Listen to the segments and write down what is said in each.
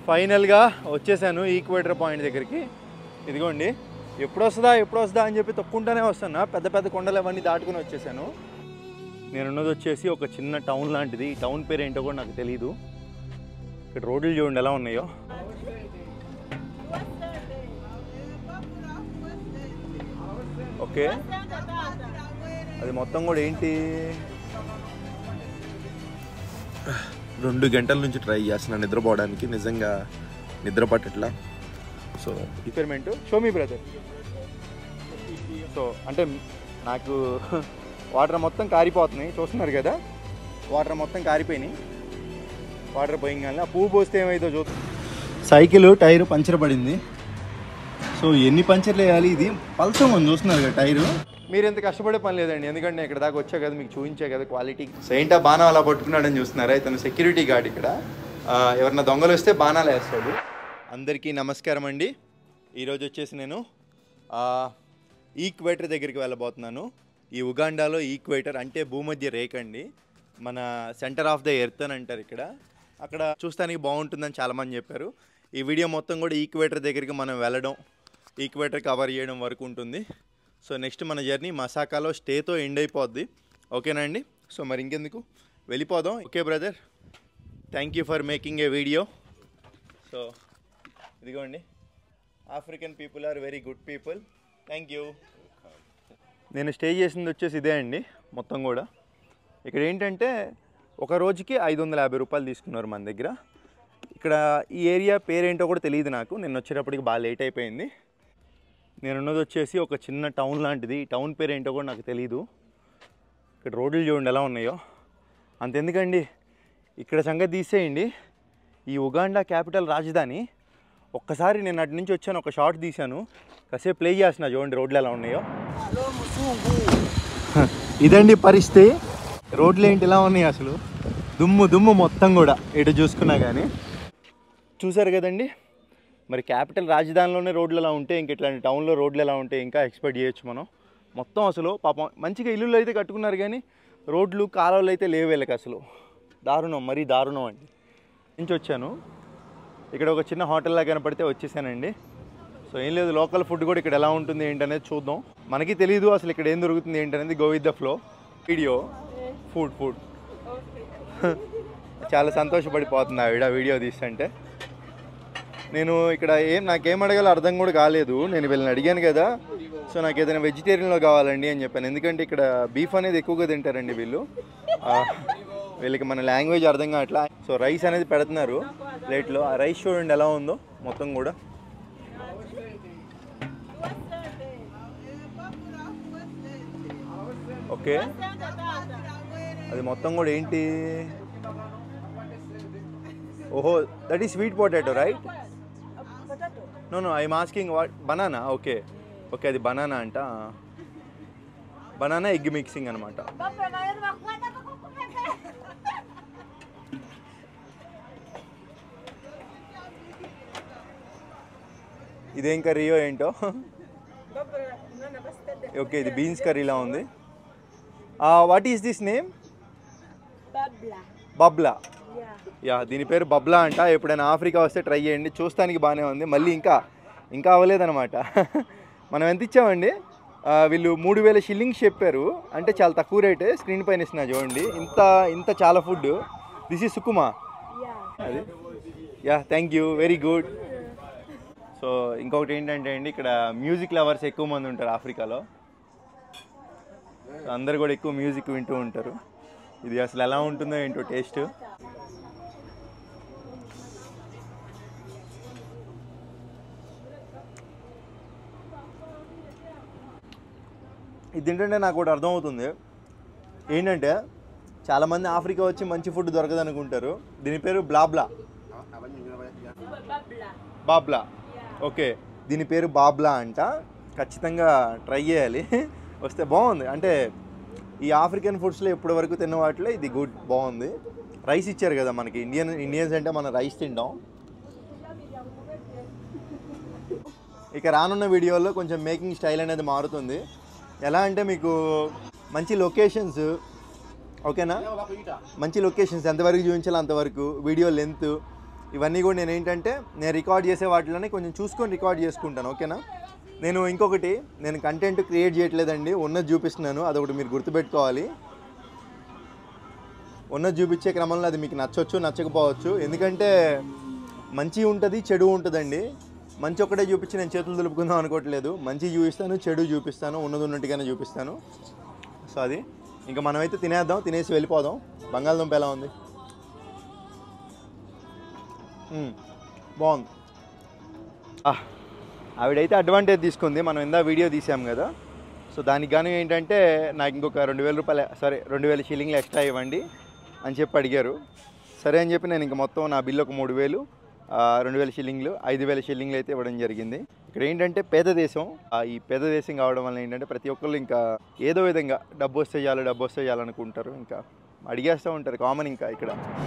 ఫైనల్గా వచ్చేసాను equator point దగ్గరికి ఇదిగోండి ఎప్పుడు వస్తుందా ఎప్పుడు వస్తుందా అని చెప్పి తొక్కుంటానే వస్తున్నా పెద్ద పెద్ద కొండలు అవన్నీ దాటుకుని వచ్చేసాను నేను ఉన్నది వచ్చేసి ఒక చిన్న టౌన్ లాంటిది ఈ టౌన్ పేరు ఏంటో కూడా నాకు తెలియదు ఇక్కడ రోడ్లు చూడండి ఎలా ఉన్నాయో ఓకే అది మొత్తం కూడా ఏంటి రెండు గంటల నుంచి ట్రై చేస్తున్నా నిద్రపోవడానికి నిజంగా నిద్ర పట్టట్లా so requirement show me brother so అంటే నాకు వాటర్ మొత్తం కారిపోతున్నాయి చూస్తున్నారు కదా వాటర్ మొత్తం కారిపోయినాయి వాటర్ పోయింగానే ఆ పువ్వు పోస్తే ఏమైందో చూ సైకిల్ టైర్ పంచర్ పడింది సో ఎన్ని పంచర్లు వేయాలి ఇది పల్సం ఉంది చూస్తున్నారు కదా టైరు మీరు ఎంత కష్టపడే పని లేదండి ఎందుకంటే నేను ఇక్కడ దాకా వచ్చా కదా మీకు చూపించా కదా క్వాలిటీ సో ఏంటా బాణం అలా పట్టుకున్నాడని చూస్తున్నారా ఇతను సెక్యూరిటీ గార్డ్ ఇక్కడ ఆ, ఎవరన్నా దొంగలు వస్తే బాణాలు వేస్తాడు అందరికీ నమస్కారం అండి ఈరోజు వచ్చేసి నేను ఆ, ఈక్వేటర్ దగ్గరికి వెళ్ళబోతున్నాను ఈ ఉగాండాలో ఈక్వేటర్ అంటే భూమధ్య రేఖ అండి మన సెంటర్ ఆఫ్ ద ఎర్త్ అని అంటారు ఇక్కడ అక్కడ చూస్తానికి బాగుంటుందని చాలామంది చెప్పారు ఈ వీడియో మొత్తం కూడా ఈక్వేటర్ దగ్గరికి మనం వెళ్ళడం ఈక్వేటర్ కవర్ చేయడం వరకు ఉంటుంది సో నెక్స్ట్ మన జర్నీ మసాకాలో స్టేతో ఎండ్ అయిపోద్ది ఓకేనా అండి సో మరి ఇంకెందుకు వెళ్ళిపోదాం okay brother thank you for making a video so ఇదిగోండి African people are very good people thank you నేను స్టే చేసింది వచ్చేసి ఇదే అండి మొత్తం కూడా ఇక్కడ ఏంటంటే ఒక రోజుకి ఐదు వందల యాభై రూపాయలు తీసుకున్నారు మన దగ్గర ఇక్కడ ఈ ఏరియా పేరేంటో కూడా తెలియదు నాకు నేను వచ్చేటప్పటికి బాగా లేట్ అయిపోయింది నేను ఉన్నది వచ్చేసి ఒక చిన్న టౌన్ లాంటిది ఈ టౌన్ పేరు ఏంటో కూడా నాకు తెలియదు ఇక్కడ రోడ్లు చూడండి ఎలా ఉన్నాయో అంతెందుకండి ఇక్కడ సంగతి తీసేయండి ఈ ఉగాండా క్యాపిటల్ రాజధాని ఒక్కసారి నేను అటు నుంచి వచ్చాను ఒక షార్ట్ తీశాను కాసేపు ప్లే చేసిన చూడండి రోడ్లు ఎలా ఉన్నాయో ఇదండి పరిస్థితి రోడ్లు ఏంటి ఇలా ఉన్నాయి అసలు దుమ్ము దుమ్ము మొత్తం కూడా ఎటు చూసుకున్నా కానీ చూసారు కదండి మరి క్యాపిటల్ రాజధానిలోనే రోడ్లు ఎలా ఉంటే ఇంక ఇట్లాంటి టౌన్లో రోడ్లు ఎలా ఉంటే ఇంకా ఎక్స్పెక్ట్ చేయొచ్చు మనం మొత్తం అసలు పాపం మంచిగా ఇల్లులు అయితే కట్టుకున్నారు కానీ రోడ్లు కాలువలు అయితే లేవు వీళ్ళకి అసలు దారుణం మరీ దారుణం అండి నుంచి వచ్చాను ఇక్కడ ఒక చిన్న హోటల్లా కనపడితే వచ్చేసానండి సో ఏం లేదు లోకల్ ఫుడ్ కూడా ఇక్కడ ఎలా ఉంటుంది ఏంటనేది చూద్దాం మనకి తెలియదు అసలు ఇక్కడ ఏం దొరుకుతుంది ఏంటనేది go with the flow video food food చాలా సంతోషపడిపోతుంది ఆవిడ వీడియో తీస్తుంటే నేను ఇక్కడ ఏం నాకేం అడగాలో అర్థం కూడా కాలేదు నేను వీళ్ళని అడిగాను కదా సో నాకు ఏదైనా వెజిటేరియన్లో కావాలండి అని చెప్పాను ఎందుకంటే ఇక్కడ బీఫ్ అనేది ఎక్కువగా తింటారండి వీళ్ళు ఆ, వీళ్ళకి మన లాంగ్వేజ్ అర్థం కావట్లా సో రైస్ అనేది పెడుతున్నారు ప్లేట్లో ఆ రైస్ చూడండి ఎలా ఉందో మొత్తం కూడా ఓకే అది మొత్తం కూడా ఏంటి ఓహో దట్ ఈ sweet potato right no no I'm asking what banana okay okay అది బనానా అంట బనానా ఎగ్ మిక్సింగ్ అనమాట ఇదేం కర్రీయో ఏంటో ఓకే ఇది బీన్స్ కర్రీలా ఉంది what is this name Babla. Babla Yeah. Yeah దీని పేరు బబ్లా అంట ఎప్పుడైనా ఆఫ్రికా వస్తే ట్రై చేయండి చూస్తానికి బాగానే ఉంది మళ్ళీ ఇంకా ఇంకా అవ్వలేదన్నమాట మనం ఎంత ఇచ్చామండి ఆ, వీళ్ళు మూడు వేల షిల్లింగ్స్ చెప్పారు అంటే చాలా తక్కువ రేటే స్క్రీన్ పైన ఇస్తున్నా చూడండి ఇంత ఇంత చాలా food this is sukuma Yeah. అది yeah thank you very good so ఇంకొకటి ఏంటంటే అండి ఇక్కడ మ్యూజిక్ లవర్స్ ఎక్కువ మంది ఉంటారు ఆఫ్రికాలో సో అందరు కూడా ఎక్కువ మ్యూజిక్ వింటూ ఉంటారు ఇది అసలు ఎలా ఉంటుందో ఏంటో టేస్ట్ ఇది తింటుంటే నాకు ఒకటి అర్థమవుతుంది ఏంటంటే చాలామంది ఆఫ్రికా వచ్చి మంచి ఫుడ్ దొరకదు అనుకుంటారు దీని పేరు బ్లాబ్లా Babla. బాబ్లా ఓకే దీని పేరు బాబ్లా అంట ఖచ్చితంగా ట్రై చేయాలి వస్తే బాగుంది అంటే ఈ ఆఫ్రికన్ ఫుడ్స్లో ఇప్పటి వరకు తిన్న వాటిలో ఇది గుడ్ బాగుంది రైస్ ఇచ్చారు కదా మనకి ఇండియన్ ఇండియన్స్ అంటే మనం రైస్ తింటాం ఇక రానున్న వీడియోలో కొంచెం మేకింగ్ స్టైల్ అనేది మారుతుంది ఎలా అంటే మీకు మంచి లొకేషన్స్ ఓకేనా మంచి లొకేషన్స్ ఎంతవరకు చూపించాలో అంతవరకు వీడియో లెంత్ ఇవన్నీ కూడా నేను ఏంటంటే నేను రికార్డ్ చేసే వాటిలోనే కొంచెం చూసుకొని రికార్డ్ చేసుకుంటాను ఓకేనా నేను ఇంకొకటి నేను కంటెంట్ క్రియేట్ చేయట్లేదండి ఉన్నది చూపిస్తున్నాను అదొకటి మీరు గుర్తుపెట్టుకోవాలి ఉన్నది చూపించే క్రమంలో అది మీకు నచ్చవచ్చు నచ్చకపోవచ్చు ఎందుకంటే మంచి ఉంటుంది చెడు ఉంటుందండి మంచి ఒక్కటే చూపించి నేను చేతులు దులుపుకుందాం అనుకోవట్లేదు మంచి చూపిస్తాను చెడు చూపిస్తాను ఉన్నది ఉన్నట్టుగానే చూపిస్తాను సో అది ఇంకా మనమైతే తినేద్దాం తినేసి వెళ్ళిపోదాం బంగాళదుంప ఎలా ఉంది మ్మ్. బాగుంది ఆ, ఆవిడైతే అడ్వాంటేజ్ తీసుకుంది మనం ఇందా వీడియో తీసాం కదా సో దానికి గాను ఏంటంటే నాకు ఇంకొక రెండు వేల రూపాయలు సరే రెండు వేల షిల్లింగ్లు ఎక్స్ట్రా ఇవ్వండి అని చెప్పి అడిగారు సరే అని చెప్పి నేను ఇంక మొత్తం నా బిల్లు ఒక మూడు వేలు ఆ, రెండు వేల షిల్లింగ్లు ఐదు వేల షిల్లింగ్లు అయితే ఇవ్వడం జరిగింది ఇక్కడ ఏంటంటే పేద దేశం ఆ, ఈ పేద దేశం కావడం వల్ల ఏంటంటే ప్రతి ఒక్కళ్ళు ఇంకా ఏదో విధంగా డబ్బు వస్తే చాలు డబ్బు వస్తే చాలు అనుకుంటారు ఇంకా అడిగేస్తూ ఉంటారు కామన్ ఇంకా ఇక్కడ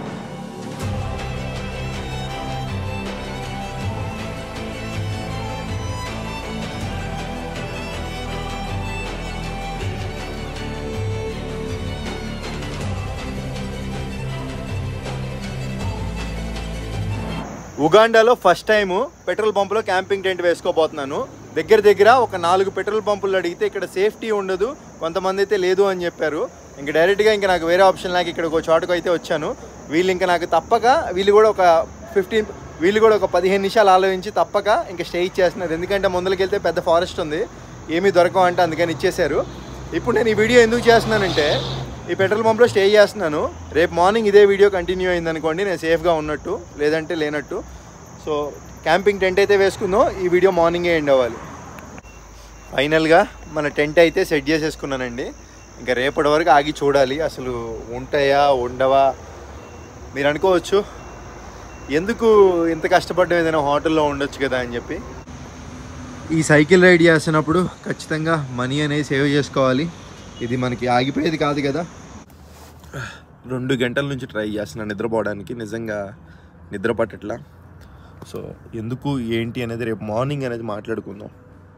ఉగాండాలో ఫస్ట్ టైం పెట్రోల్ పంపులో క్యాంపింగ్ టెంట్ వేసుకోబోతున్నాను దగ్గర దగ్గర ఒక నాలుగు పెట్రోల్ పంపులు అడిగితే ఇక్కడ సేఫ్టీ ఉండదు కొంతమంది అయితే లేదు అని చెప్పారు ఇంక డైరెక్ట్గా ఇంకా నాకు వేరే ఆప్షన్ లాగా ఇక్కడ ఒక చోటుకు అయితే వచ్చాను వీళ్ళు ఇంకా నాకు తప్పక వీళ్ళు కూడా ఒక ఫిఫ్టీన్ వీళ్ళు కూడా ఒక పదిహేను నిమిషాలు ఆలోచించి తప్పక ఇంకా స్టే ఇచ్చేస్తున్నారు ఎందుకంటే ముందరికి వెళ్తే పెద్ద ఫారెస్ట్ ఉంది ఏమీ దొరకవు అంటే అందుకని ఇచ్చేశారు ఇప్పుడు నేను ఈ వీడియో ఎందుకు చేస్తున్నానంటే ఈ పెట్రోల్ పంప్లో స్టే చేస్తున్నాను రేపు మార్నింగ్ ఇదే వీడియో కంటిన్యూ అయింది అనుకోండి నేను సేఫ్గా ఉన్నట్టు లేదంటే లేనట్టు సో క్యాంపింగ్ టెంట్ అయితే వేసుకుందాం ఈ వీడియో మార్నింగే ఎండ్ అవ్వాలి ఫైనల్గా మన టెంట్ అయితే సెట్ చేసేసుకున్నానండి ఇంకా రేపటి వరకు ఆగి చూడాలి అసలు ఉంటాయా ఉండవా మీరు అనుకోవచ్చు ఎందుకు ఇంత కష్టపడడం ఏదైనా హోటల్లో ఉండొచ్చు కదా అని చెప్పి ఈ సైకిల్ రైడ్ చేస్తున్నప్పుడు ఖచ్చితంగా మనీ అనేది సేవ్ చేసుకోవాలి ఇది మనకి ఆగిపోయేది కాదు కదా రెండు గంటల నుంచి ట్రై చేస్తున్నాను నిద్రపోవడానికి నిజంగా నిద్ర పట్టట్లా సో ఎందుకు ఏంటి అనేది రేపు మార్నింగ్ అనేది మాట్లాడుకుందాం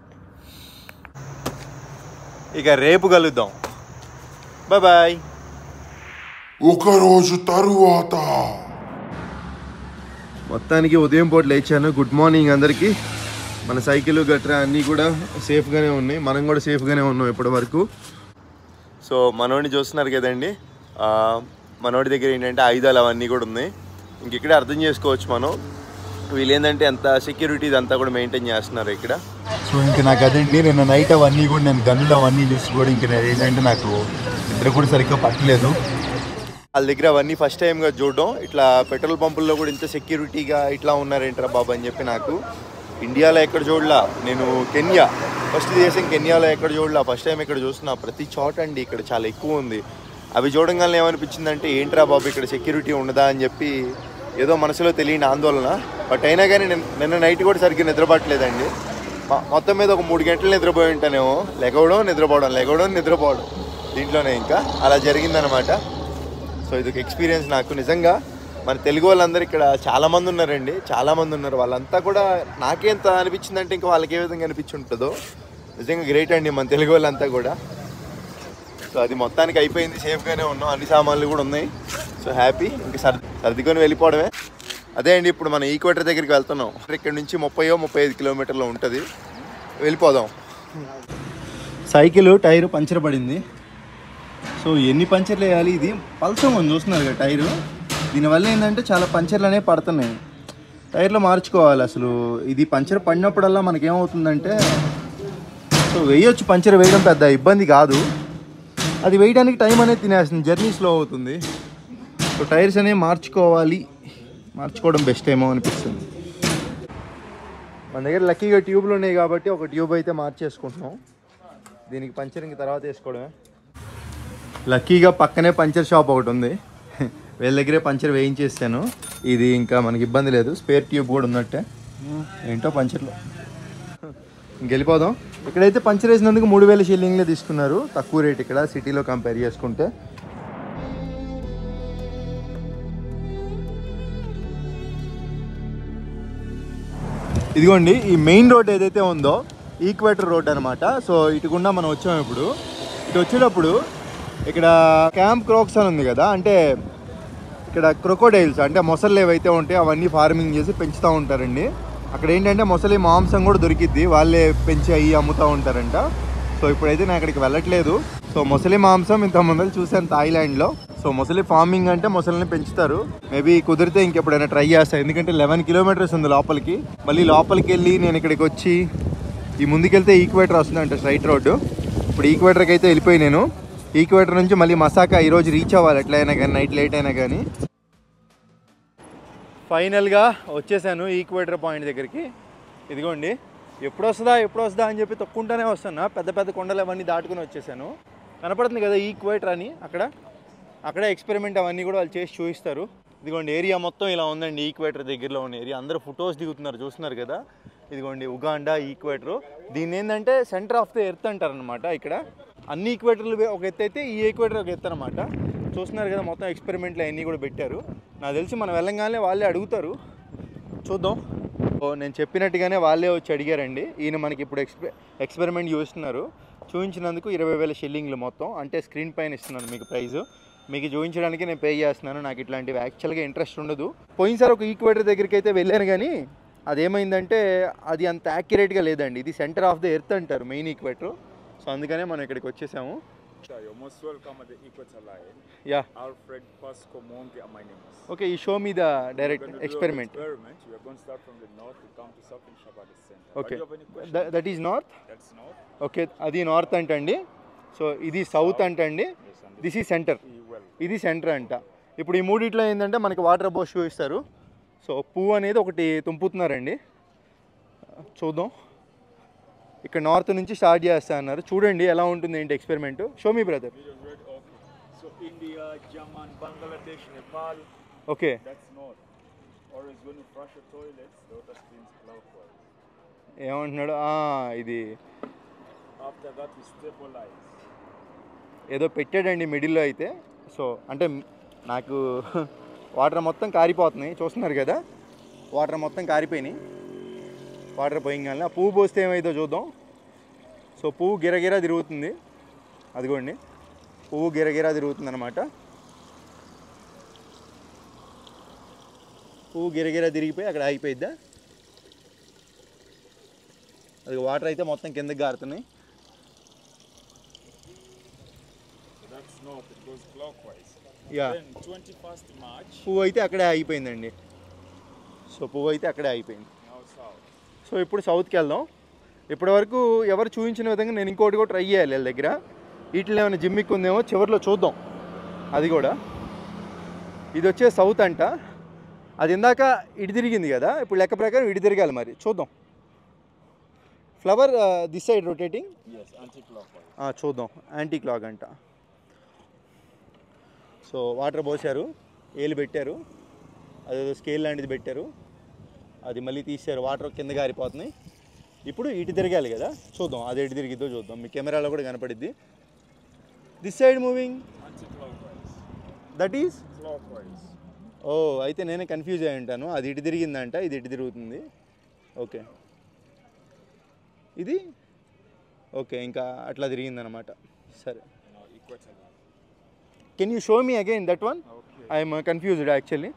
ఇక రేపు కలుద్దాం బాయ్ బాయ్ ఒకరోజు తరువాత మొత్తానికి ఉదయం పూట లేచాను గుడ్ మార్నింగ్ అందరికీ మన సైకిల్ గట్రా అన్నీ కూడా సేఫ్గానే ఉన్నాయి మనం కూడా సేఫ్గానే ఉన్నాం ఇప్పటి వరకు సో మనోడిని చూస్తున్నారు కదండి ఆ, మనోడి దగ్గర ఏంటంటే ఆయుధాలు అవన్నీ కూడా ఉన్నాయి ఇంక ఇక్కడే అర్థం చేసుకోవచ్చు మనం వీళ్ళు ఏంటంటే ఎంత సెక్యూరిటీ ఇదంతా కూడా మెయింటైన్ చేస్తున్నారు ఇక్కడ సో ఇంక నాకు అదండి నిన్న నైట్ అవన్నీ కూడా నేను గన్నులు అవన్నీ చూసి కూడా ఇంక నేను ఏంటంటే నాకు నిద్ర కూడా సరిగ్గా పట్టలేదు వాళ్ళ దగ్గర అవన్నీ ఫస్ట్ టైంగా చూడడం ఇట్లా పెట్రోల్ పంపుల్లో కూడా ఇంత సెక్యూరిటీగా ఇట్లా ఉన్నారేంట్రా బాబు అని చెప్పి నాకు ఇండియాలో ఎక్కడ చూడలా నేను కెన్యా ఫస్ట్ దేశం కెన్యాలో ఎక్కడ చూడలా ఫస్ట్ టైం ఇక్కడ చూస్తున్నా ప్రతి చోట అండి ఇక్కడ చాలా ఎక్కువ ఉంది అవి చూడంగానే ఏమనిపించిందంటే ఏంట్రా బాబు ఇక్కడ సెక్యూరిటీ ఉండదా అని చెప్పి ఏదో మనసులో తెలియని ఆందోళన బట్ అయినా కానీ నేను నిన్న నైట్ కూడా సరిగ్గా నిద్రపట్టలేదండి మొ- మొత్తం మీద ఒక మూడు గంటలు నిద్రపోయి ఉంటానేమో లెగవడం నిద్రపోవడం లెగవడం నిద్రపోవడం దీంట్లోనే ఇంకా అలా జరిగిందనమాట సో ఇది ఒక ఎక్స్పీరియన్స్ నాకు నిజంగా మన తెలుగు వాళ్ళందరూ ఇక్కడ చాలా మంది ఉన్నారండి చాలా మంది ఉన్నారు వాళ్ళంతా కూడా నాకేంత అనిపించిందంటే ఇంకా వాళ్ళకి ఏ విధంగా అనిపించి ఉంటుందో నిజంగా గ్రేట్ అండి మన తెలుగు వాళ్ళంతా కూడా సో అది మొత్తానికి అయిపోయింది సేఫ్గానే ఉన్నాం అన్ని సామాన్లు కూడా ఉన్నాయి సో హ్యాపీ ఇంకా సర్ది సర్దుకొని వెళ్ళిపోవడమే అదే అండి ఇప్పుడు మనం ఈక్వేటర్ దగ్గరికి వెళ్తున్నాం ఇక్కడ నుంచి ముప్పయో ముప్పై ఐదు కిలోమీటర్లు ఉంటుంది వెళ్ళిపోదాం సైకిల్ టైర్ పంచర్ పడింది సో ఎన్ని పంచర్లు వేయాలి ఇది పల్సం ఉంది చూస్తున్నారు కదా టైరు దీనివల్ల ఏంటంటే చాలా పంచర్లు అనేవి పడుతున్నాయి టైర్లు మార్చుకోవాలి అసలు ఇది పంచర్ పడినప్పుడల్లా మనకేమవుతుందంటే సో వేయొచ్చు పంచర్ వేయడం పెద్ద ఇబ్బంది కాదు అది వేయడానికి టైం అనేది తినేస్తుంది జర్నీ స్లో అవుతుంది సో టైర్స్ అనేవి మార్చుకోవాలి మార్చుకోవడం బెస్ట్ ఏమో అనిపిస్తుంది మన దగ్గర లక్కీగా ట్యూబ్లు ఉన్నాయి కాబట్టి ఒక ట్యూబ్ అయితే మార్చేసుకుంటున్నాం దీనికి పంచరింగ్ తర్వాత వేసుకోవడమే లక్కీగా పక్కనే పంచర్ షాప్ ఒకటి ఉంది వీళ్ళ దగ్గరే పంచర్ వేయించేసాను ఇది ఇంకా మనకి ఇబ్బంది లేదు స్పేర్ ట్యూబ్ కూడా ఉన్నట్టే ఏంటో పంచర్లో ఇంకెళ్ళిపోదాం ఇక్కడైతే పంచర్ వేసినందుకు మూడు వేల షిల్లింగ్లే తీసుకున్నారు తక్కువ రేట్ ఇక్కడ సిటీలో కంపేర్ చేసుకుంటే ఇదిగోండి ఈ మెయిన్ రోడ్ ఏదైతే ఉందో ఈక్వేటర్ రోడ్ అనమాట సో ఇటు గుండా మనం వచ్చాము ఇప్పుడు ఇటు వచ్చేటప్పుడు ఇక్కడ క్యాంప్ క్రోక్స్ అని ఉంది కదా అంటే ఇక్కడ క్రొకోడైల్స్ అంటే మొసళ్ళు ఏవైతే ఉంటాయో అవన్నీ ఫార్మింగ్ చేసి పెంచుతూ ఉంటారండి అక్కడ ఏంటంటే మొసలి మాంసం కూడా దొరికిద్ది వాళ్ళే పెంచి అయ్యి అమ్ముతూ ఉంటారంట సో ఇప్పుడైతే నేను అక్కడికి వెళ్ళట్లేదు సో మొసలి మాంసం ఇంత ముందర చూశాను థాయిలాండ్లో సో మొసలి ఫార్మింగ్ అంటే మొసలిని పెంచుతారు మేబీ కుదిరితే ఇంకెప్పుడైనా ట్రై చేస్తాను ఎందుకంటే లెవెన్ కిలోమీటర్స్ ఉంది లోపలికి మళ్ళీ లోపలికి వెళ్ళి నేను ఇక్కడికి వచ్చి ఈ ముందుకెళ్తే ఈక్వేటర్ వస్తుందంట స్ట్రైట్ రోడ్డు ఇప్పుడు ఈక్వేటర్కి అయితే వెళ్ళిపోయి నేను ఈక్వేటర్ నుంచి మళ్ళీ మసాకా ఈరోజు రీచ్ అవ్వాలి ఎట్లయినా కానీ నైట్ లేట్ అయినా కానీ ఫైనల్గా వచ్చేసాను ఈక్వేటర్ పాయింట్ దగ్గరికి ఇదిగోండి ఎప్పుడు వస్తుందా ఎప్పుడు వస్తుందా అని చెప్పి తొక్కుంటానే వస్తున్నా పెద్ద పెద్ద కొండలు అవన్నీ దాటుకుని వచ్చేసాను కనపడుతుంది కదా ఈక్వేటర్ అని అక్కడ అక్కడ ఎక్స్పెరిమెంట్ అవన్నీ కూడా వాళ్ళు చేసి చూపిస్తారు ఇదిగోండి ఏరియా మొత్తం ఇలా ఉందండి ఈక్వేటర్ దగ్గరలో ఉన్న ఏరియా అందరూ ఫొటోస్ దిగుతున్నారు చూస్తున్నారు కదా ఇదిగోండి ఉగాండా ఈక్వేటర్ దీన్ని ఏంటంటే సెంటర్ ఆఫ్ ద ఎర్త్ అంటారనమాట ఇక్కడ అన్ని ఈక్వేటర్లు ఒక ఎత్తు అయితే ఈ ఈక్వేటర్ ఒక ఎత్తు అనమాట చూస్తున్నారు కదా మొత్తం ఎక్స్పెరిమెంట్లు అవన్నీ కూడా పెట్టారు నాకు తెలిసి మనం వెళ్ళంగానే వాళ్ళే అడుగుతారు చూద్దాం ఓ నేను చెప్పినట్టుగానే వాళ్ళే వచ్చి అడిగారండి ఈయన మనకి ఇప్పుడు ఎక్స్పె ఎక్స్పెరిమెంట్ చూస్తున్నారు చూపించినందుకు ఇరవై వేల షిల్లింగ్లు మొత్తం అంటే స్క్రీన్ పైన ఇస్తున్నాను మీకు ప్రైజ్ మీకు చూపించడానికి నేను పే చేస్తున్నాను నాకు ఇట్లాంటివి యాక్చువల్గా ఇంట్రెస్ట్ ఉండదు పోయినసారి ఒక ఈక్వేటర్ దగ్గరికి అయితే వెళ్ళాను కానీ అదేమైందంటే అది అంత యాక్యురేట్గా లేదండి ఇది సెంటర్ ఆఫ్ ద ఎర్త్ అంటారు మెయిన్ ఈక్వేటర్ సో అందుకనే మనం ఇక్కడికి వచ్చేసాము You're most welcome at the Equator Line. Yeah Alfred Pasco Monge, my name is. Okay ఈ show me the We're direct going to do an experiment experiment. We are going to start from the north to come to Southern Shabbat Center. Okay Do you have any questions? That is north That's north. Okay అది నార్త్ అంటండి so ఇది south అంటండి Yes, and this ఈ centre this well. ఇది centre అంట ఇప్పుడు ఈ మూడిట్లో ఏంటంటే మనకి వాటర్ బోస్ చూపిస్తారు సో పువ్వు అనేది ఒకటి తుంపుతున్నారండి చూద్దాం ఇక్కడ నార్త్ నుంచి స్టార్ట్ చేస్తా అన్నారు చూడండి ఎలా ఉంటుంది ఏంటి experiment show me brother Video read? Okay. So India, German, Bangladesh, Nepal, okay that's north. Or is when you flush your toilets, the water spins clockwise. ఏమంటున్నాడు ఆ, ఇది After that, we stabilize. ఏదో పెట్టాడండి మిడిల్లో అయితే సో అంటే నాకు water మొత్తం కారిపోతున్నాయి చూస్తున్నారు కదా వాటర్ మొత్తం కారిపోయినాయి వాటర్ పోయింగానే ఆ పువ్వు పోస్తే ఏమైందో చూద్దాం సో పువ్వు గిరగిరా తిరుగుతుంది అదిగోండి పువ్వు గిరగిరా తిరుగుతుంది అనమాట పువ్వు గిరగిరా తిరిగిపోయి అక్కడ ఆగిపోయిద్దా అది వాటర్ అయితే మొత్తం కిందకి గారుతున్నాయి That's north. It goes clockwise. Yeah Then 21st March, పువ్వు అయితే అక్కడే ఆగిపోయిందండి సో పువ్వు అయితే అక్కడే ఆగిపోయింది now south. సో ఇప్పుడు సౌత్కి వెళ్దాం ఇప్పటి వరకు ఎవరు చూపించిన విధంగా నేను ఇంకోటి కూడా ట్రై చేయాలి వీళ్ళ దగ్గర వీటిలో ఏమైనా జిమ్మిక్ ఉందేమో చివరిలో చూద్దాం అది కూడా ఇది వచ్చే సౌత్ అంట అది ఇందాక ఇటు తిరిగింది కదా ఇప్పుడు లెక్క ప్రకారం ఇటు తిరగాలి మరి చూద్దాం flower this side rotating Yes, anti-clockwise. చూద్దాం యాంటీ క్లాక్ అంట సో వాటర్ పోసారు ఏలు పెట్టారు అదేదో స్కేల్ లాంటిది పెట్టారు అది మళ్ళీ తీసారు వాటర్ కింద గారిపోతున్నాయి ఇప్పుడు ఇటు తిరగాలి కదా చూద్దాం అది ఎటు తిరిగిద్దో చూద్దాం మీ కెమెరాలో కూడా కనపడిద్ది this side moving Anti-clockwise. That is Clockwise. ఓ అయితే నేనే కన్ఫ్యూజ్ అయి ఉంటాను అది ఇటు తిరిగిందంట ఇది ఇటు తిరుగుతుంది ఓకే ఇది ఓకే ఇంకా అట్లా తిరిగిందనమాట సరే Now Equator Line. Can you show me again that one Okay. I'm confused actually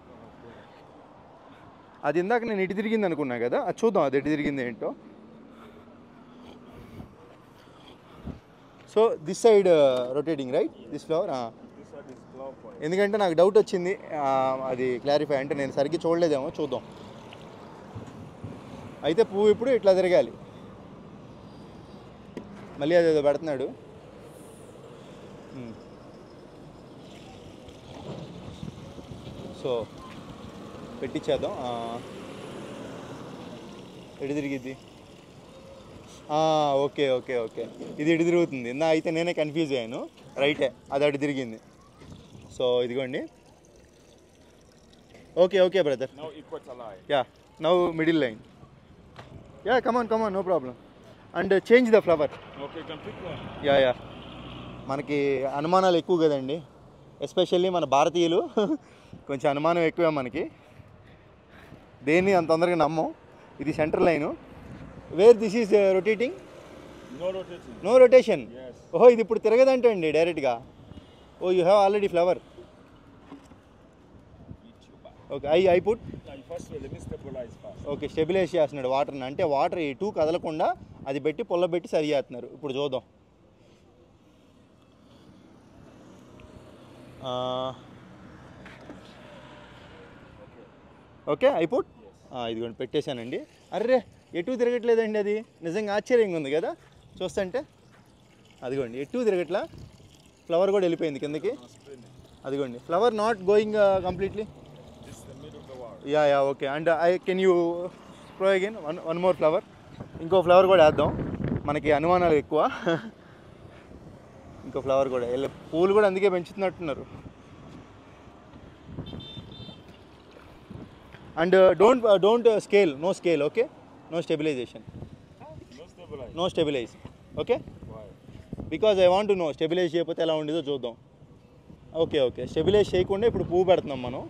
అది ఇందాక నేను ఇటు తిరిగింది అనుకున్నా కదా అది చూద్దాం అది ఎటు తిరిగింది ఏంటో so this side rotating right this flower This side is clockwise. ఎందుకంటే నాకు డౌట్ వచ్చింది ఆ, అది క్లారిఫై అంటే నేను సరిగ్గా చూడలేదేమో చూద్దాం అయితే పువ్వు ఇప్పుడు ఇట్లా తిరగాలి మళ్ళీ అదేదో పెడుతున్నాడు ఉమ్. సో పెట్టించేద్దాం ఆ. ఎటు తిరిగిద్ది ఆ, ఓకే ఓకే ఓకే ఇది ఇటు తిరుగుతుంది నా అయితే నేనే కన్ఫ్యూజ్ అయ్యాను రైటే అది అటు తిరిగింది సో ఇదిగోండి okay okay brother Now Equator Line. Yeah now middle line yeah come on come on no problem and change the flower Okay, you can pick one. Yeah yeah మనకి అనుమానాలు ఎక్కువ కదండి ఎస్పెషల్లీ మన భారతీయులు కొంచెం అనుమానం ఎక్కువే మనకి దేన్ని అంత తొందరగా నమ్మం ఇది centre line where this is rotating No rotating. No rotation Yes. ఓహో ఇది ఇప్పుడు తిరగదంటండి డైరెక్ట్గా oh you have already flower okay I I put Now, you first, let me stabilize first. Okay stabilize చేస్తున్నాడు వాటర్ని అంటే వాటర్ ఎటు కదలకుండా అది పెట్టి పుల్ల పెట్టి సరి చేస్తున్నారు ఇప్పుడు చూద్దాం ఆ, ఓకే అయిపోట్ ఇదిగోండి పెట్టేశానండి అర్రే ఎటు తిరగట్లేదండి అది నిజంగా ఆశ్చర్యంగా ఉంది కదా చూస్తుంటే అదిగోండి ఎటు తిరగట్లా ఫ్లవర్ కూడా వెళ్ళిపోయింది కిందకి అదిగోండి flower not going completely This is the middle of the water. Yeah yeah okay and I can you స్ప్రో again one one more flower ఇంకో ఫ్లవర్ కూడా వేద్దాం మనకి అనుమానాలు ఎక్కువ ఇంకో ఫ్లవర్ కూడా వెళ్ళ పూలు కూడా అందుకే పెంచుతున్నట్టున్నారు and don't don't scale no scale okay no stabilization No stabilize. No stabilize okay Why? Because I want no stabilize చేయకపోతే ఎలా ఉండేదో చూద్దాం ఓకే ఓకే స్టెబిలైజ్ చేయకుండా ఇప్పుడు పువ్వు పెడుతున్నాం మనం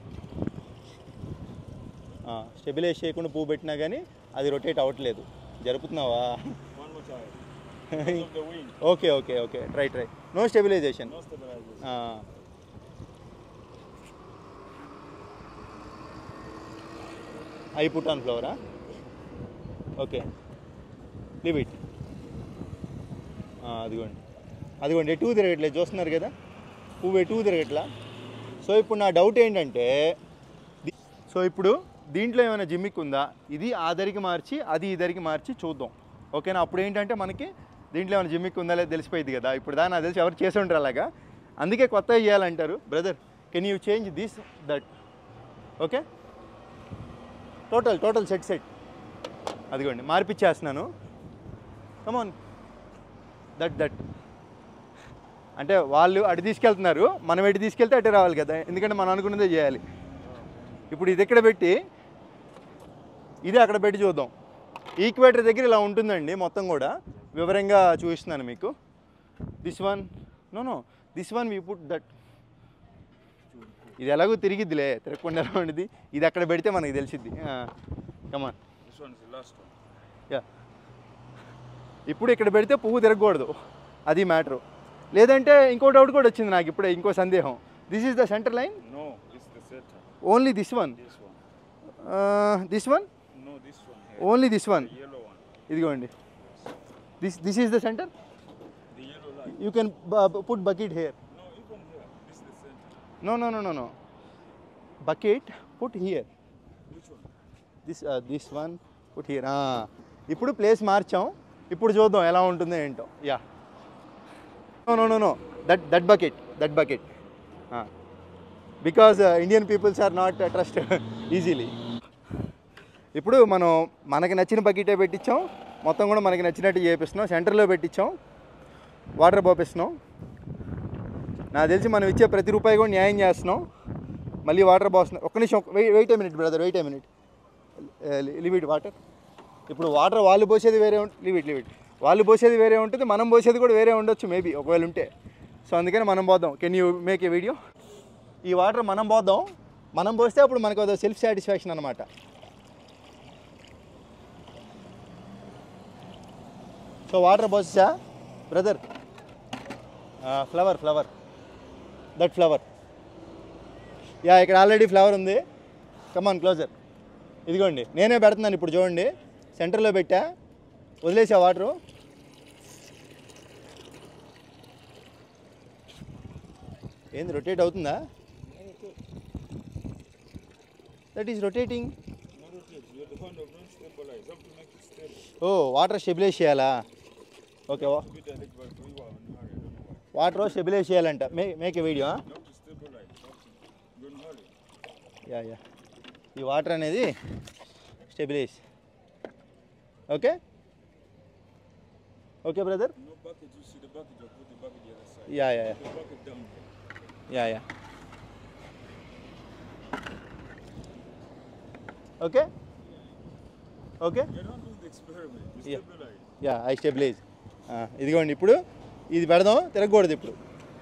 స్టెబిలైజ్ చేయకుండా పువ్వు పెట్టినా కానీ అది రొటేట్ అవ్వట్లేదు జరుపుతున్నావా One more time. Because of the wind. Okay okay okay try try no stabilization No stabilization. I put on ఫ్లవరా ఓకే లివ్ ఇట్ అదిగోండి అదిగోండి ఎటు తిరగట్లేదు చూస్తున్నారు కదా పువ్వు ఎటు తిరగట్లా సో ఇప్పుడు నా డౌట్ ఏంటంటే ది- సో ఇప్పుడు దీంట్లో ఏమైనా జిమ్మిక్ ఉందా ఇది ఆ దరికి మార్చి అది ఈ దరికి మార్చి చూద్దాం ఓకేనా అప్పుడు ఏంటంటే మనకి దీంట్లో ఏమైనా జిమ్మిక్ ఉందా లేదా తెలిసిపోయింది కదా ఇప్పుడు దాని నాకు తెలిసి ఎవరు చేసి ఉంటారు అలాగా అందుకే కొత్తగా చేయాలంటారు brother can you change this that okay total total set set అదిగోండి మార్పిచ్చేస్తున్నాను కమాన్ దట్ దట్ అంటే వాళ్ళు అటు తీసుకెళ్తున్నారు మనం ఎటు తీసుకెళ్తే అటు రావాలి కదా ఎందుకంటే మనం అనుకున్నదే చేయాలి ఇప్పుడు ఇది ఇక్కడ పెట్టి ఇది అక్కడ పెట్టి చూద్దాం ఈక్వేటర్ దగ్గర ఇలా ఉంటుందండి మొత్తం కూడా వివరంగా చూపిస్తున్నాను మీకు this one no no this one we put that ఇది ఎలాగో తిరిగిద్దిలే తిరగకుండా ఎలా ఉండేది ఇది అక్కడ పెడితే మనకి తెలిసిద్ది come on This one is the last one. Yeah ఇప్పుడు ఇక్కడ పెడితే పువ్వు తిరగకూడదు అది మ్యాటరు లేదంటే ఇంకో డౌట్ కూడా వచ్చింది నాకు ఇప్పుడే ఇంకో సందేహం this is the centre line No, this is the center. Only this one This one. This one No, this one here. Only this one The yellow one. ఇదిగోండి this this is the centre The yellow line. You can put bucket here No, even here. This is the center. No no no no no bucket put here Which one? This this one put here ఇప్పుడు place మార్చాం ఇప్పుడు చూద్దాం ఎలా ఉంటుందో ఏంటో yeah no no no no that that bucket that bucket because Indian peoples are not trust easily ఇప్పుడు మనం మనకి నచ్చిన బకెటే పెట్టించాం మొత్తం కూడా మనకి నచ్చినట్టు చేపిస్తున్నాం సెంటర్లో పెట్టించాం వాటర్ పోపిస్తున్నాం నాకు తెలిసి మనం ఇచ్చే ప్రతి రూపాయి కూడా న్యాయం చేస్తున్నాం మళ్ళీ వాటర్ పోస్తున్నాం ఒక్క నిమిషం wait a minute brother wait a minute limit water ఇప్పుడు వాటర్ వాళ్ళు పోసేది వేరే ఉంటుంది లిమిట్ లిమిట్ వాళ్ళు పోసేది వేరే ఉంటుంది మనం పోసేది కూడా వేరే ఉండొచ్చు మేబీ ఒకవేళ ఉంటే సో అందుకని మనం పోదాం can you make a video ఈ వాటర్ మనం పోద్దాం మనం పోస్తే అప్పుడు మనకు అదో సెల్ఫ్ సాటిస్ఫాక్షన్ అనమాట సో వాటర్ పోసా brother flower flower that flower yeah ఇక్కడ ఆల్రెడీ ఫ్లవర్ ఉంది కమాన్ క్లోజర్ ఇదిగోండి నేనే పెడుతున్నాను ఇప్పుడు చూడండి సెంటర్లో పెట్టా వదిలేసా వాటరు ఏంది రొటేట్ అవుతుందా that is rotating No rotate. You're the one that don't stabilize. You have to make it stable. Oh water stabilize చేయాలా okay Be direct, but we were in a hurry. I don't know why. Water stabilize చేయాలంట may make a video You have to stabilize. You have to. You're in a hurry. Yeah yeah ఈ water అనేది stabilize okay okay brother No bucket. You see the bucket. You put the bucket the other side. Yeah yeah yeah The bucket down here. Yeah yeah okay okay You don't do the experiment. You Yeah. stabilize. Yeah I stabilize ఇదిగోండి ఇప్పుడు ఇది పెడదాం తిరగకూడదు ఇప్పుడు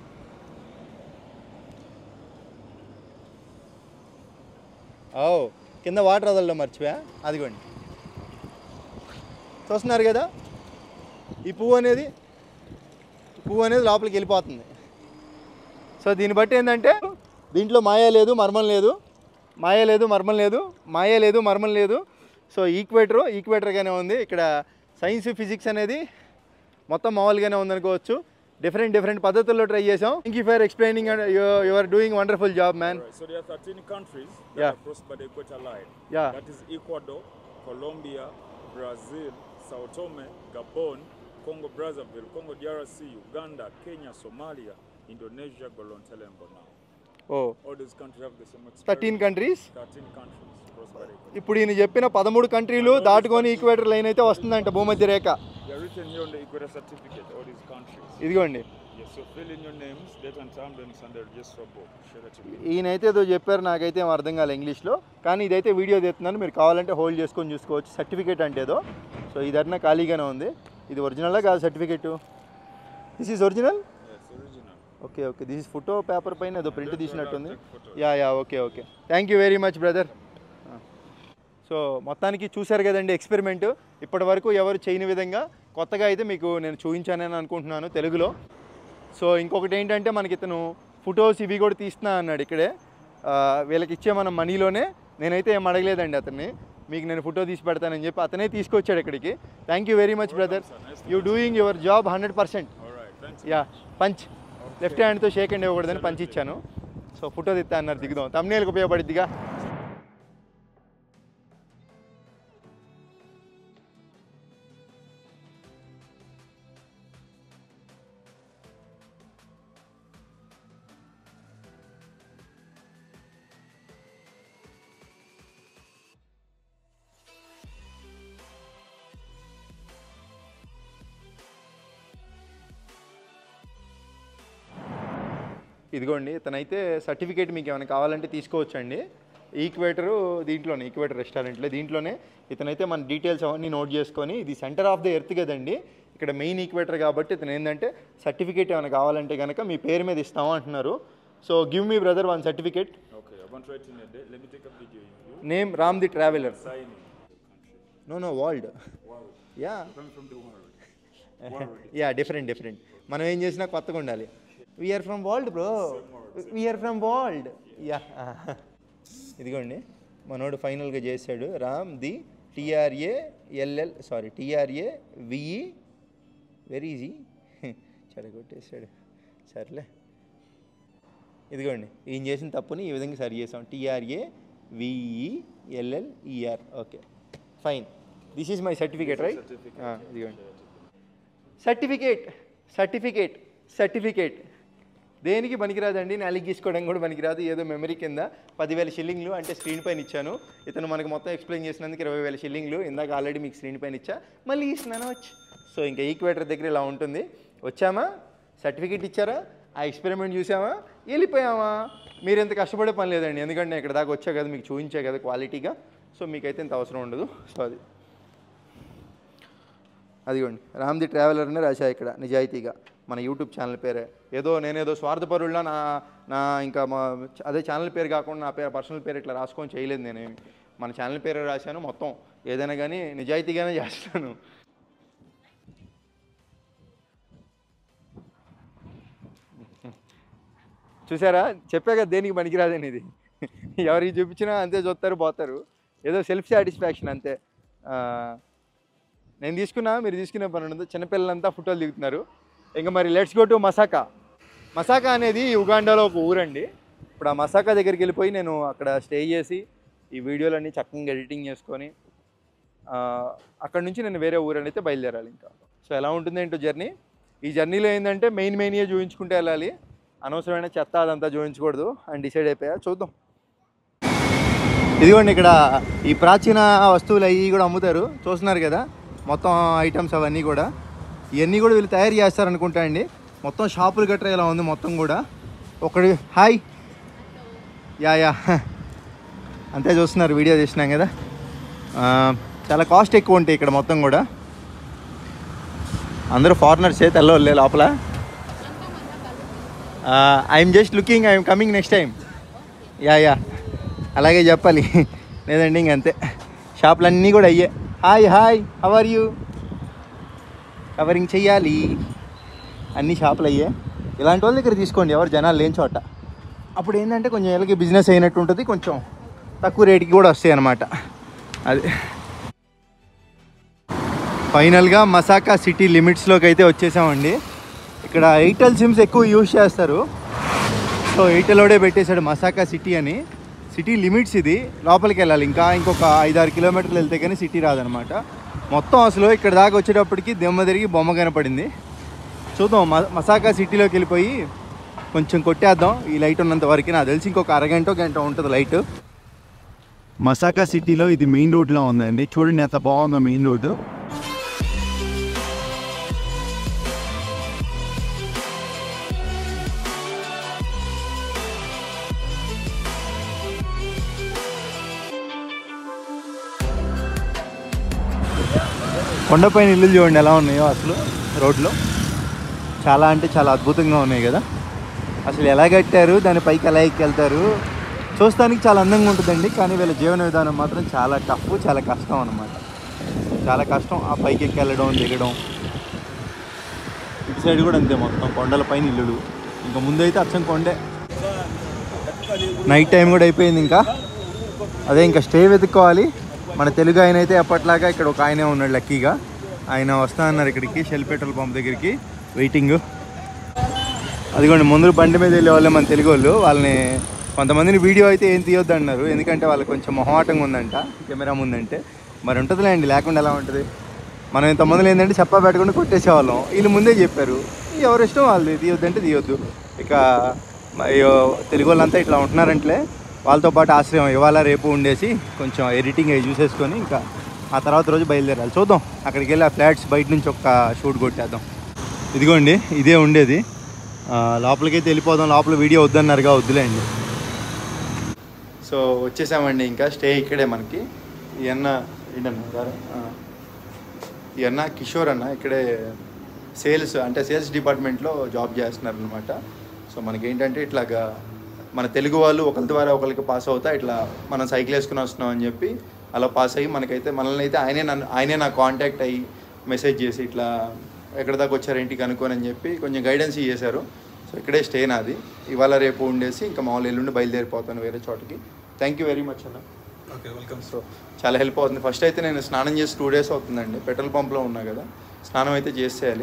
ఓ కింద water వదలడం మర్చిపోయా అదిగోండి చూస్తున్నారు కదా ఈ పువ్వు అనేది ఈ పువ్వు అనేది లోపలికి వెళ్ళిపోతుంది సో దీన్ని బట్టి ఏంటంటే దీంట్లో మాయ లేదు మర్మం లేదు మాయ లేదు మర్మం లేదు మాయ లేదు మర్మం లేదు సో ఈక్వేటర్ ఈక్వేటర్గానే ఉంది ఇక్కడ సైన్స్ ఫిజిక్స్ అనేది మొత్తం మామూలుగానే ఉందనుకోవచ్చు డిఫరెంట్ డిఫరెంట్ పద్ధతుల్లో ట్రై చేసాం thank you for explaining and you are doing wonderful job man Right, so there are 13 countries that Yeah. are crossed by the equator line. Yeah. That is Ecuador, Colombia, Brazil, Sao Tome, Gabon, Congo Brazzaville, Congo DRC, Uganda, Kenya, Somalia, Indonesia, Golontele, and Bonao. Oh All these countries have the same experiment. Thirteen countries 13 countries crossed by the equator. ఇప్పుడు ఈయన చెప్పిన పదమూడు కంట్రీలు దాటుకొని equator line అయితే వస్తుందంట భూమధ్య రేఖ They are written here on the equator certificate, all these countries. ఇదిగోండి Yes, so fill in your names, date and time, then send the register book. Share that to me. ఈయనైతే ఏదో చెప్పారు నాకైతే ఏం అర్థం కాలే ఇంగ్లీష్లో కానీ ఇదైతే వీడియో తీస్తున్నాను మీరు కావాలంటే హోల్డ్ చేసుకొని చూసుకోవచ్చు సర్టిఫికేట్ అంటే ఏదో సో ఇదన్నా ఖాళీగానే ఉంది ఇది ఒరిజినలా కాదు certificate this is original Yes, original. Okay okay this is photo paper పైన ఏదో ప్రింట్ తీసినట్టుంది yeah yeah okay okay thank you very much brother so మొత్తానికి చూశారు కదండి ఎక్స్పెరిమెంట్ ఇప్పటి వరకు ఎవరు చేయని విధంగా కొత్తగా అయితే మీకు నేను చూపించానని అనుకుంటున్నాను తెలుగులో సో ఇంకొకటి ఏంటంటే మనకి ఇతను ఫొటోస్ ఇవి కూడా తీస్తున్నా అన్నాడు ఇక్కడే ఆ, వీళ్ళకి ఇచ్చే మన మనీలోనే నేనైతే ఏం అడగలేదండి అతన్ని మీకు నేను ఫోటో తీసి పెడతానని చెప్పి అతనే తీసుకొచ్చాడు ఇక్కడికి thank you very much brother you doing your job hundred percent All right, thanks. Yeah punch left హ్యాండ్తో షేక్ హ్యాండ్ ఇవ్వకూడదని పంచ్ ఇచ్చాను సో ఫోటో తిత్తా అన్నారు దిగుదాం తమ్నేలకు ఉపయోగపడిద్దిగా ఇదిగోండి ఇతనైతే సర్టిఫికేట్ మీకు ఏమైనా కావాలంటే తీసుకోవచ్చండి ఈక్వేటరు దీంట్లోనే ఈక్వేటర్ రెస్టారెంట్లో దీంట్లోనే ఇతనైతే మన డీటెయిల్స్ అవన్నీ నోట్ చేసుకొని ఇది సెంటర్ ఆఫ్ ద ఎర్త్ కదండి ఇక్కడ మెయిన్ ఈక్వేటర్ కాబట్టి ఇతను ఏంటంటే సర్టిఫికేట్ ఏమైనా కావాలంటే కనుక మీ పేరు మీద ఇస్తాము అంటున్నారు so give me brother one certificate Okay, I want to write in a day. Let me take a video of you. Name Ram the traveller Signing. No no world yeah Coming from the world. Yeah different different మనం ఏం చేసినా కొత్తగా ఉండాలి we're from world bro we're from world yeah ఇదిగోండి మనోడు ఫైనల్గా చేశాడు Ram the T R A L L sorry T R A V E very easy చెడగొట్టేశాడు సర్లే ఇదిగోండి ఈయన చేసిన తప్పుని ఈ విధంగా సరి చేసాం T R A V E L L E R okay fine this is my certificate right ఇదిగోండి సర్టిఫికేట్ సర్టిఫికేట్ సర్టిఫికేట్ దేనికి పనికిరాదండి నాలుగు గీసుకోవడం కూడా పనికిరాదు ఏదో మెమరీ కింద పదివేల షిల్లింగ్లు అంటే స్క్రీన్ పైన ఇచ్చాను ఇతను మనకు మొత్తం ఎక్స్ప్లెయిన్ చేసినందుకు ఇరవై వేల షిల్లింగ్లు ఇందాక ఆల్రెడీ మీకు స్క్రీన్ పైన ఇచ్చా మళ్ళీ ఇస్తున్నాను వచ్చి సో ఇంకా ఈక్వేటర్ దగ్గర ఇలా ఉంటుంది వచ్చామా సర్టిఫికేట్ ఇచ్చారా ఆ ఎక్స్పెరిమెంట్ చూసామా వెళ్ళిపోయామా మీరు ఎంత కష్టపడే పని లేదండి ఎందుకంటే నేను ఇక్కడ దాకా వచ్చా కదా మీకు చూపించా కదా క్వాలిటీగా సో మీకైతే ఇంత అవసరం ఉండదు సో అది అదిగోండి రామ్ ది ట్రావెలర్ అని రాశా ఇక్కడ నిజాయితీగా మన యూట్యూబ్ ఛానల్ పేరే ఏదో నేనేదో స్వార్థపరుల్లో నా నా ఇంకా మా అదే ఛానల్ పేరు కాకుండా నా పేరు పర్సనల్ పేరు ఇట్లా రాసుకొని చేయలేదు నేనేమి మన ఛానల్ పేరే రాశాను మొత్తం ఏదైనా కానీ నిజాయితీగానే చేస్తాను చూసారా చెప్పా కదా దేనికి పనికిరాదని ఇది ఎవరికి చూపించినా అంతే చూస్తారు పోతారు ఏదో సెల్ఫ్ సాటిస్ఫాక్షన్ అంతే ఆ, నేను తీసుకున్నా మీరు తీసుకునే పని ఉండదు చిన్నపిల్లలంతా ఫోటోలు దిగుతున్నారు ఇంకా మరి let's go to Masaka Masaka అనేది ఉగాండాలో ఒక ఊరండి ఇప్పుడు ఆ మసాకా దగ్గరికి వెళ్ళిపోయి నేను అక్కడ స్టే చేసి ఈ వీడియోలన్నీ చక్కగా ఎడిటింగ్ చేసుకొని ఆ, అక్కడ నుంచి నేను వేరే ఊరు అయితే బయలుదేరాలి ఇంకా సో ఎలా ఉంటుంది ఏంటో జర్నీ ఈ జర్నీలో ఏంటంటే మెయిన్ మెయిన్యే చూపించుకుంటే వెళ్ళాలి అనవసరమైన చెత్త అదంతా చూపించకూడదు అని డిసైడ్ అయిపోయా చూద్దాం ఇదిగోండి ఇక్కడ ఈ ప్రాచీన వస్తువులు అవి కూడా అమ్ముతారు చూస్తున్నారు కదా మొత్తం ఐటమ్స్ అవన్నీ కూడా ఇవన్నీ కూడా వీళ్ళు తయారు చేస్తారనుకుంటా అండి మొత్తం షాపులు గట్రా ఇలా ఉంది మొత్తం కూడా ఒకటి హాయ్ యా యా అంతే చూస్తున్నారు వీడియో తీసినాం కదా ఆ, చాలా కాస్ట్ ఎక్కువ ఉంటాయి ఇక్కడ మొత్తం కూడా అందరూ ఫారినర్సే తెల్లవాళ్ళే లోపల I'm just looking I'm coming next time yeah yeah అలాగే చెప్పాలి లేదండి ఇంక అంతే షాపులు అన్నీ కూడా అయ్యే hi hi how are you covering చెయ్యాలి అన్ని షాపులు అయ్యే ఇలాంటి వాళ్ళ దగ్గర తీసుకోండి ఎవరు జనాలు లేని చోట అప్పుడు ఏంటంటే కొంచెం వీళ్ళకి బిజినెస్ అయినట్టు ఉంటుంది కొంచెం తక్కువ రేటుకి కూడా వస్తాయి అన్నమాట అది ఫైనల్గా మసాకా సిటీ లిమిట్స్లోకి అయితే వచ్చేసామండి ఇక్కడ ఎయిర్టెల్ సిమ్స్ ఎక్కువ యూజ్ చేస్తారు సో ఎయిర్టెల్లోడే పెట్టేశాడు మసాకా సిటీ అని సిటీ లిమిట్స్ ఇది లోపలికి వెళ్ళాలి ఇంకా ఇంకొక ఐదారు కిలోమీటర్లు వెళ్తే కానీ సిటీ రాదనమాట మొత్తం అసలు ఇక్కడ దాకా వచ్చేటప్పటికి దెమ్మ తిరిగి బొమ్మ కనపడింది చూద్దాం మ మసాకా సిటీలోకి వెళ్ళిపోయి కొంచెం కొట్టేద్దాం ఈ లైట్ ఉన్నంత వరకు నాకు తెలిసి ఇంకొక అరగంట గంట ఉంటుంది లైట్ మసాకా సిటీలో ఇది మెయిన్ రోడ్లో ఉందండి చూడండి ఎంత బాగుందో మెయిన్ రోడ్డు కొండపైన ఇల్లు చూడండి ఎలా ఉన్నాయో అసలు రోడ్లో చాలా అంటే చాలా అద్భుతంగా ఉన్నాయి కదా అసలు ఎలా కట్టారు దాని పైకి ఎలా ఎక్కెళ్తారు చూస్తానికి చాలా అందంగా ఉంటుందండి కానీ వీళ్ళ జీవన విధానం మాత్రం చాలా టఫ్ చాలా కష్టం అనమాట చాలా కష్టం ఆ పైకి ఎక్కి వెళ్ళడం దిగడం ఇటు సైడ్ కూడా అంతే మొత్తం కొండల పైన ఇల్లులు ఇంకా ముందైతే అచ్చం కొండే నైట్ టైం కూడా అయిపోయింది ఇంకా అదే ఇంకా స్టే వెతుక్కోవాలి మన తెలుగు ఆయన అయితే ఎప్పట్లాగా ఇక్కడ ఒక ఆయనే ఉన్నాడు లక్కీగా ఆయన వస్తా అన్నారు ఇక్కడికి షెల్ పెట్రోల్ పంప్ దగ్గరికి వెయిటింగ్ అదిగోండి ముందు బండి మీద వెళ్ళే వాళ్ళే మన తెలుగు వాళ్ళు వాళ్ళని కొంతమందిని వీడియో అయితే ఏం తీయొద్దు అన్నారు ఎందుకంటే వాళ్ళకి కొంచెం మొహమాటంగా ఉందంట కెమెరా ముందంటే మరి ఉంటుందిలే అండి లేకుండా ఎలా ఉంటుంది మనం ఇంతమందిలో ఏంటంటే చెప్పా పెట్టకుండా కొట్టేసేవాళ్ళం వీళ్ళు ముందే చెప్పారు ఎవరి ఇష్టం వాళ్ళది తీయొద్దంటే తీయొద్దు ఇక మ- అయ్యో తెలుగు వాళ్ళంతా ఇట్లా ఉంటున్నారంటే వాళ్ళతో పాటు ఆశ్రయం ఇవాళ రేపు ఉండేసి కొంచెం ఎడిటింగ్ అవి చూసేసుకొని ఇంకా ఆ తర్వాత రోజు బయలుదేరాలి చూద్దాం అక్కడికి వెళ్ళి ఆ ఫ్లాట్స్ బయట నుంచి ఒక షూట్ కొట్టేద్దాం ఇదిగోండి ఇదే ఉండేది ఆ, లోపలికైతే వెళ్ళిపోదాం లోపల వీడియో వద్దన్నారుగా వద్దులేండి సో వచ్చేసామండి ఇంకా స్టే ఇక్కడే మనకి ఈ అన్న ఏంటన్నా గారు? ఆ. ఈ అన్న కిషోర్ అన్న ఇక్కడే సేల్స్ అంటే సేల్స్ డిపార్ట్మెంట్లో జాబ్ చేస్తున్నారు అనమాట సో మనకి ఏంటంటే ఇట్లాగా మన తెలుగు వాళ్ళు ఒకరి ద్వారా ఒకరికి పాస్ అవుతా ఇట్లా మనం సైకిల్ వేసుకుని వస్తున్నాం అని చెప్పి అలా పాస్ అయ్యి మనకైతే మనల్ని అయితే ఆయనే నన్ను ఆయనే నాకు కాంటాక్ట్ అయ్యి మెసేజ్ చేసి ఇట్లా ఎక్కడ దాకా వచ్చారు ఇంటికి అనుకోని అని చెప్పి కొంచెం గైడెన్స్ చేశారు సో ఇక్కడే స్టే నాది ఇవాళ రేపు ఉండేసి ఇంకా మామూలు ఎల్లుండి బయలుదేరిపోతాను వేరే చోటకి థ్యాంక్ యూ వెరీ మచ్ అన్న ఓకే వెల్కమ్ సో చాలా హెల్ప్ అవుతుంది ఫస్ట్ అయితే నేను స్నానం చేసి టూ డేస్ అవుతుందండి పెట్రోల్ పంప్లో ఉన్నా కదా స్నానం అయితే చేసేయాలి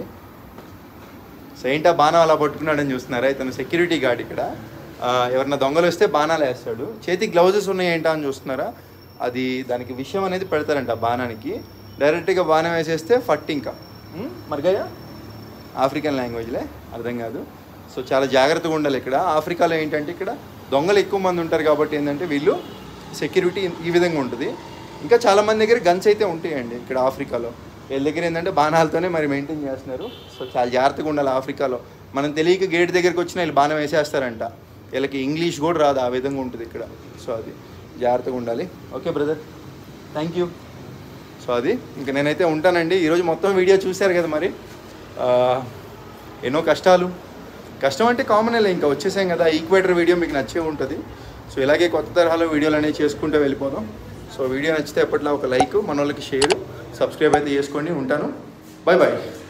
సో ఏంటా బాణం అలా పట్టుకున్నాడని చూస్తున్నారా ఇతను సెక్యూరిటీ గార్డ్ ఇక్కడ ఆ, ఎవరన్నా దొంగలు వస్తే బాణాలు వేస్తాడు చేతికి గ్లౌజెస్ ఉన్నాయి ఏంటా అని చూస్తున్నారా అది దానికి విషయం అనేది పెడతారంట ఆ బాణానికి డైరెక్ట్గా బాణం వేసేస్తే ఫట్ ఇంకా ఉం? మరిగయ్యా ఆఫ్రికన్ లాంగ్వేజ్లే అర్థం కాదు సో చాలా జాగ్రత్తగా ఉండాలి ఇక్కడ ఆఫ్రికాలో ఏంటంటే ఇక్కడ దొంగలు ఎక్కువ మంది ఉంటారు కాబట్టి ఏంటంటే వీళ్ళు సెక్యూరిటీ ఈ విధంగా ఉంటుంది ఇంకా చాలా మంది దగ్గర గన్స్ అయితే ఉంటాయండి ఇక్కడ ఆఫ్రికాలో వీళ్ళ దగ్గర ఏంటంటే బాణాలతోనే మరి మెయింటైన్ చేస్తున్నారు సో చాలా జాగ్రత్తగా ఉండాలి ఆఫ్రికాలో మనం తెలియక గేట్ దగ్గరికి వచ్చిన వీళ్ళు బాణం వేసేస్తారంట వీళ్ళకి ఇంగ్లీష్ కూడా రాదు ఆ విధంగా ఉంటుంది ఇక్కడ సో అది జాగ్రత్తగా ఉండాలి okay brother thank you so అది ఇంకా నేనైతే ఉంటానండి ఈరోజు మొత్తం వీడియో చూశారు కదా మరి ఆ, ఎన్నో కష్టాలు కష్టం అంటే కామన్ ఇంకా వచ్చేసాం కదా ఈక్వేటర్ వీడియో మీకు నచ్చే ఉంటుంది సో ఇలాగే కొత్త తరహాలో వీడియోలు అనేవి చేసుకుంటూ వెళ్ళిపోదాం సో వీడియో నచ్చితే ఎప్పట్లో ఒక లైక్ మన వాళ్ళకి షేర్ సబ్స్క్రైబ్ అయితే చేసుకోండి ఉంటాను బాయ్ బాయ్